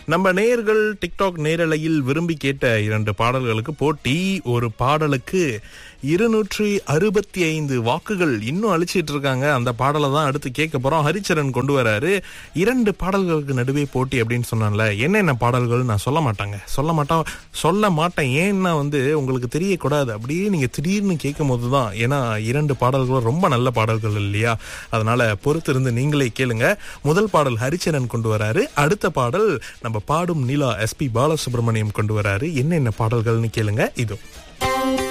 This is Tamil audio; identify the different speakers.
Speaker 1: நம்ம நேயர்கள் டிக்டாக் நேரலையில் விரும்பி கேட்ட இரண்டு பாடல்களுக்கு போட்டி ஒரு பாடலுக்கு இருநூற்றி அறுபத்தி ஐந்து வாக்குகள் இன்னும் அழிச்சிட்டு இருக்காங்க அந்த பாடலை தான் அடுத்து கேட்க போறோம் ஹரிச்சரன் கொண்டு வராரு இரண்டு பாடல்களுக்கு நடுவே போட்டி அப்படின்னு சொன்னான்ல என்னென்ன பாடல்கள் நான் சொல்ல மாட்டாங்க சொல்ல மாட்டேன் சொல்ல மாட்டேன் ஏன்னா வந்து உங்களுக்கு தெரியக்கூடாது அப்படியே நீங்க திடீர்னு கேட்கும் போது தான் ஏன்னா இரண்டு பாடல்களும் ரொம்ப நல்ல பாடல்கள் இல்லையா அதனால பொறுத்திருந்து நீங்களே கேளுங்க முதல் பாடல் ஹரிச்சரன் கொண்டு வராரு அடுத்த பாடல் நம்ம பாடும் நிலா எஸ்பி பாலசுப்ரமணியம் கொண்டு வராரு என்னென்ன பாடல்கள்னு கேளுங்க இதோ